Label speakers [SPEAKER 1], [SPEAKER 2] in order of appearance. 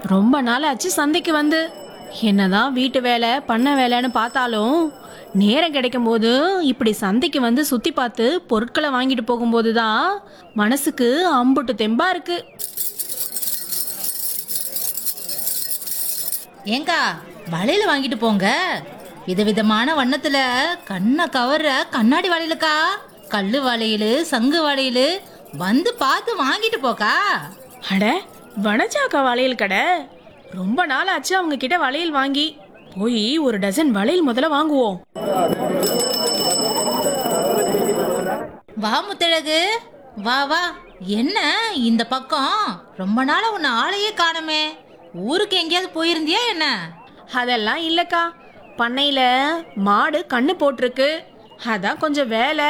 [SPEAKER 1] ரொம்ப நாள் ஆச்சு சந்தைக்கு வந்து என்னதான் வீட்டு வேலை பண்ண வேலைன்னு பார்த்தாலும் நேரம் கிடைக்கும் போது இப்படி சந்தைக்கு வந்து சுத்தி பார்த்து பொருட்களை வாங்கிட்டு போகும்போது தான் மனசுக்கு அம்புட்டு தெம்பா இருக்கு
[SPEAKER 2] ஏங்கா வளையல் வாங்கிட்டு போங்க விதவிதமான வண்ணத்துல கண்ணை கவர்ற கண்ணாடி வளையலுக்கா கல்லு வளையல் சங்கு வளையல் வந்து பார்த்து வாங்கிட்டு போக்கா
[SPEAKER 1] அட வனஜாக்கா வளையல் கடை ரொம்ப நாள் ஆச்சு அவங்க கிட்ட வளையல் வாங்கி போய் ஒரு டசன் வளையல் முதல்ல வாங்குவோம்
[SPEAKER 2] வா முத்தழகு வா வா என்ன இந்த பக்கம் ரொம்ப நாளா உன்னை ஆளையே காணமே ஊருக்கு எங்கேயாவது போயிருந்தியா என்ன
[SPEAKER 1] அதெல்லாம் இல்லக்கா பண்ணையில மாடு கண்ணு போட்டிருக்கு அதான் கொஞ்சம் வேலை